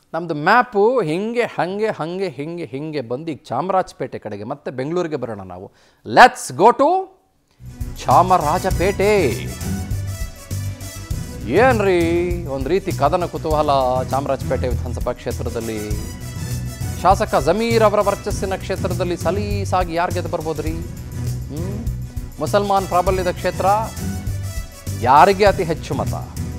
ನಮ್ಮದು ಮ್ಯಾಪು ಹಿಂಗೆ ಹಾಗೆ ಹಾಗೆ ಹಿಂಗೆ ಹಿಂಗೆ ಬಂದು ಈಗ ಚಾಮರಾಜಪೇಟೆ ಕಡೆಗೆ ಮತ್ತೆ ಬೆಂಗಳೂರಿಗೆ ಬರೋಣ ನಾವು ಲೆಟ್ಸ್ ಗೋ ಟು ಚಾಮರಾಜಪೇಟೆ ಏನ್ರಿ ಒಂದು ರೀತಿ ಕದನ ಕುತೂಹಲ ಚಾಮರಾಜಪೇಟೆ ವಿಧಾನಸಭಾ ಕ್ಷೇತ್ರದಲ್ಲಿ ಶಾಸಕ ಜಮೀರ್ ಅವರ ವರ್ಚಸ್ಸಿನ ಕ್ಷೇತ್ರದಲ್ಲಿ ಸಲೀಸಾಗಿ ಯಾರು ಗೆದ್ದು ಬರ್ಬೋದು ರೀ ಹ್ಮ್? ಮುಸಲ್ಮಾನ್ ಪ್ರಾಬಲ್ಯದ ಕ್ಷೇತ್ರ ಯಾರಿಗೆ ಅತಿ ಹೆಚ್ಚು ಮತ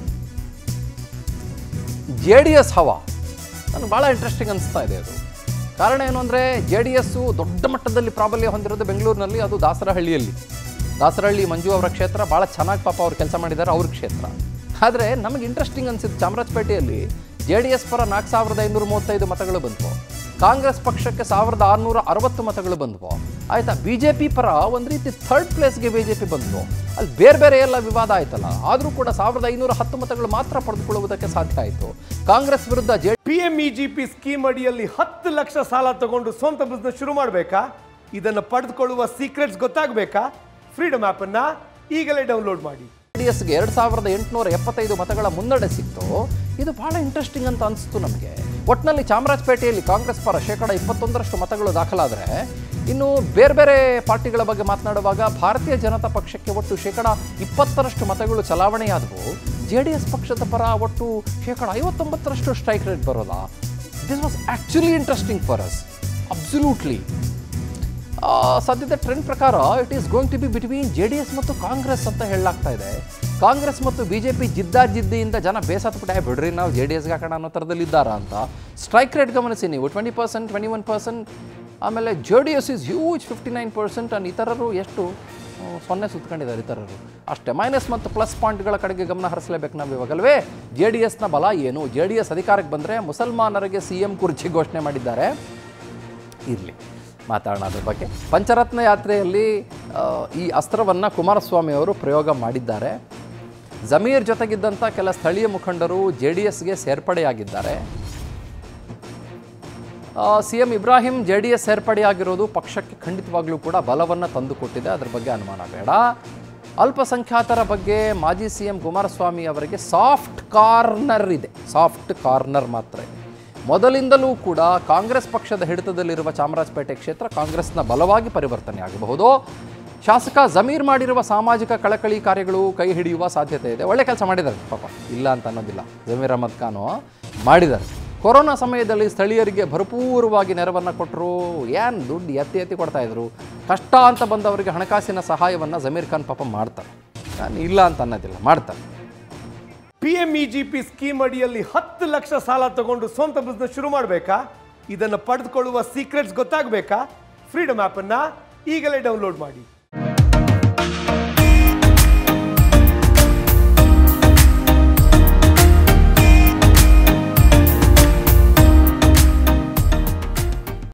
ಜೆ ಡಿ ಎಸ್ ಹವಾ ನನಗೆ ಭಾಳ ಇಂಟ್ರೆಸ್ಟಿಂಗ್ ಅನಿಸ್ತಾ ಇದೆ ಅದು ಕಾರಣ ಏನು ಅಂದರೆ ಜೆ ಡಿ ಎಸ್ಸು ದೊಡ್ಡ ಮಟ್ಟದಲ್ಲಿ ಪ್ರಾಬಲ್ಯ ಹೊಂದಿರೋದು ಬೆಂಗಳೂರಿನಲ್ಲಿ ಅದು ದಾಸರಹಳ್ಳಿಯಲ್ಲಿ ದಾಸರಹಳ್ಳಿ ಮಂಜು ಅವರ ಕ್ಷೇತ್ರ ಭಾಳ ಚೆನ್ನಾಗಿ ಪಾಪ ಅವ್ರು ಕೆಲಸ ಮಾಡಿದ್ದಾರೆ ಅವ್ರ ಕ್ಷೇತ್ರ ಆದರೆ ನಮಗೆ ಇಂಟ್ರೆಸ್ಟಿಂಗ್ ಅನಿಸಿದ್ದು ಚಾಮರಾಜಪೇಟೆಯಲ್ಲಿ ಜೆ ಡಿ ಎಸ್ ಪರ ನಾಲ್ಕು ಸಾವಿರದ ಐನೂರ ಮೂವತ್ತೈದು ಮತಗಳು ಬಂದವು ಕಾಂಗ್ರೆಸ್ ಪಕ್ಷಕ್ಕೆ ಸಾವಿರದ ಆರುನೂರ ಅರವತ್ತು ಮತಗಳು ಬಂದವು ಆಯ್ತಾ ಬಿ ಜೆ ಪಿ ಪರ ಒಂದು ರೀತಿ ಥರ್ಡ್ ಪ್ಲೇಸ್ಗೆ ಬಿ ಜೆ ಪಿ ಬಂದವು ಅಲ್ಲಿ ಬೇರೆ ಬೇರೆ ಎಲ್ಲ ವಿವಾದ ಆಯ್ತಲ್ಲ ಆದರೂ ಕೂಡ ಸಾವಿರದ ಐನೂರ ಹತ್ತು ಮತಗಳು ಮಾತ್ರ ಪಡೆದುಕೊಳ್ಳುವುದಕ್ಕೆ ಸಾಧ್ಯ ಆಯಿತು ಕಾಂಗ್ರೆಸ್ ವಿರುದ್ಧ J P M E G P scheme ಅಡಿಯಲ್ಲಿ ಹತ್ತು ಲಕ್ಷ ಸಾಲ ತಗೊಂಡು ಸ್ವಂತ ಬಿಸ್ನೆಸ್ ಶುರು ಮಾಡಬೇಕಾ ಇದನ್ನು ಪಡೆದುಕೊಳ್ಳುವ ಸೀಕ್ರೆಟ್ಸ್ ಗೊತ್ತಾಗಬೇಕಾ ಫ್ರೀಡಮ್ ಆ್ಯಪನ್ನು ಈಗಲೇ ಡೌನ್ಲೋಡ್ ಮಾಡಿ ಡಿ ಎಸ್ಗೆ ಎರಡು ಸಾವಿರದ ಎಂಟುನೂರ ಎಪ್ಪತ್ತೈದು ಮತಗಳ ಮುನ್ನಡೆ ಸಿಕ್ತು ಇದು ಬಹಳ ಇಂಟ್ರೆಸ್ಟಿಂಗ್ ಅಂತ ಅನಿಸ್ತು ನಮಗೆ ಒಟ್ಟಿನಲ್ಲಿ ಚಾಮರಾಜಪೇಟೆಯಲ್ಲಿ ಕಾಂಗ್ರೆಸ್ ಪರ ಶೇಕಡ ಇಪ್ಪತ್ತೊಂದರಷ್ಟು ಮತಗಳು ದಾಖಲಾದರೆ ಇನ್ನು ಬೇರೆ ಬೇರೆ ಪಾರ್ಟಿಗಳ ಬಗ್ಗೆ ಮಾತನಾಡುವಾಗ ಭಾರತೀಯ ಜನತಾ ಪಕ್ಷಕ್ಕೆ ಒಟ್ಟು ಶೇಕಡ ಇಪ್ಪತ್ತರಷ್ಟು ಮತಗಳು ಚಲಾವಣೆಯಾದವು ಜೆ ಡಿ ಎಸ್ ಪಕ್ಷದ ಪರ ಒಟ್ಟು ಶೇಕಡ ಐವತ್ತೊಂಬತ್ತರಷ್ಟು ಸ್ಟ್ರೈಕ್ ರೇಟ್ ಬರೋದಾ this was actually interesting for us absolutely ah, ಸದ್ಯದ ಟ್ರೆಂಡ್ ಪ್ರಕಾರ it is going to be between J D S ಮತ್ತು ಕಾಂಗ್ರೆಸ್ ಅಂತ ಹೇಳಲಾಗ್ತಾ ಇದೆ ಕಾಂಗ್ರೆಸ್ ಮತ್ತು ಬಿ ಜೆ ಪಿ ಜಿದ್ದಾಜಿದ್ದಿಯಿಂದ ಜನ ಬೇಸತ್ಬಿಟ್ಟೆ ಬಿಡ್ರಿ ನಾವು ಜೆ ಡಿ ಎಸ್ಗೆ ಹಾಕೋಣ ಅನ್ನೋ ಥರದಲ್ಲಿ ಇದ್ದಾರಾ ಅಂತ ಸ್ಟ್ರೈಕ್ ರೇಟ್ ಗಮನಿಸಿ ನೀವು twenty percent twenty one percent ಆಮೇಲೆ J D S is huge fifty nine percent and ಇತರರು ಎಷ್ಟು ಆ, ಸೊನ್ನೆ ಸುತ್ಕೊಂಡಿದ್ದಾರೆ ಇತರರು ಅಷ್ಟೇ ಮೈನಸ್ ಮತ್ತು ಪ್ಲಸ್ ಪಾಯಿಂಟ್ಗಳ ಕಡೆಗೆ ಗಮನ ಹರಿಸಲೇಬೇಕು ನಾವು ಇವಾಗಲ್ವೇ ಜೆ ಡಿ ಎಸ್ನ ಬಲ ಏನು ಜೆ ಡಿ ಎಸ್ ಅಧಿಕಾರಕ್ಕೆ ಬಂದರೆ ಮುಸಲ್ಮಾನರಿಗೆ ಸಿ ಎಂ ಕುರ್ಚಿ ಘೋಷಣೆ ಮಾಡಿದ್ದಾರೆ ಇರಲಿ ಮಾತಾಡೋಣ ಅದ್ರ ಬಗ್ಗೆ ಪಂಚರತ್ನ ಯಾತ್ರೆಯಲ್ಲಿ ಆ, ಈ ಅಸ್ತ್ರವನ್ನು ಕುಮಾರಸ್ವಾಮಿ ಅವರು ಪ್ರಯೋಗ ಮಾಡಿದ್ದಾರೆ ಜಮೀರ್ ಜೊತೆಗಿದ್ದಂಥ ಕೆಲ ಸ್ಥಳೀಯ ಮುಖಂಡರು ಜೆ ಡಿ ಎಸ್ಗೆ ಸೇರ್ಪಡೆಯಾಗಿದ್ದಾರೆ C M Ibrahim J D S ಸೇರ್ಪಡೆಯಾಗಿರೋದು ಪಕ್ಷಕ್ಕೆ ಖಂಡಿತವಾಗ್ಲೂ ಕೂಡ ಬಲವನ್ನು ತಂದುಕೊಟ್ಟಿದೆ ಅದ್ರ ಬಗ್ಗೆ ಅನುಮಾನ ಬೇಡ ಅಲ್ಪಸಂಖ್ಯಾತರ ಬಗ್ಗೆ ಮಾಜಿ ಸಿ ಎಂ ಕುಮಾರಸ್ವಾಮಿ ಅವರಿಗೆ ಸಾಫ್ಟ್ ಕಾರ್ನರ್ ಇದೆ ಸಾಫ್ಟ್ ಕಾರ್ನರ್ ಮಾತ್ರ ಇದೆ ಮೊದಲಿಂದಲೂ ಕೂಡ ಕಾಂಗ್ರೆಸ್ ಪಕ್ಷದ ಹಿಡಿತದಲ್ಲಿರುವ ಚಾಮರಾಜಪೇಟೆ ಕ್ಷೇತ್ರ ಕಾಂಗ್ರೆಸ್ನ ಬಲವಾಗಿ ಪರಿವರ್ತನೆ ಆಗಬಹುದು ಶಾಸಕ ಜಮೀರ್ ಮಾಡಿರುವ ಸಾಮಾಜಿಕ ಕಳಕಳಿ ಕಾರ್ಯಗಳು ಕೈ ಹಿಡಿಯುವ ಸಾಧ್ಯತೆ ಇದೆ ಒಳ್ಳೆ ಕೆಲಸ ಮಾಡಿದ್ದಾರೆ ಪಾಪ ಇಲ್ಲ ಅಂತ ಅನ್ನೋದಿಲ್ಲ ಜಮೀರ್ ಅಹಮದ್ ಖಾನು ಮಾಡಿದ್ದಾರೆ ಕೊರೋನಾ ಸಮಯದಲ್ಲಿ ಸ್ಥಳೀಯರಿಗೆ ಭರಪೂರವಾಗಿ ನೆರವನ್ನು ಕೊಟ್ಟರು ಏನು ದುಡ್ಡು ಎತ್ತಿ ಎತ್ತಿ ಕೊಡ್ತಾ ಇದ್ರು ಕಷ್ಟ ಅಂತ ಬಂದವರಿಗೆ ಹಣಕಾಸಿನ ಸಹಾಯವನ್ನು ಜಮೀರ್ ಖಾನ್ ಪಾಪ ಮಾಡ್ತಾರೆ ನಾನು ಇಲ್ಲ ಅಂತ ಅನ್ನೋದಿಲ್ಲ ಮಾಡ್ತಾರೆ P M E G P scheme ಅಡಿಯಲ್ಲಿ ಹತ್ತು ಲಕ್ಷ ಸಾಲ ತಗೊಂಡು ಸ್ವಂತ ಬಿಸ್ನೆಸ್ ಶುರು ಮಾಡಬೇಕಾ ಇದನ್ನು ಪಡೆದುಕೊಳ್ಳುವ ಸೀಕ್ರೆಟ್ಸ್ ಗೊತ್ತಾಗಬೇಕಾ ಫ್ರೀಡಮ್ ಆ್ಯಪನ್ನು ಈಗಲೇ ಡೌನ್ಲೋಡ್ ಮಾಡಿ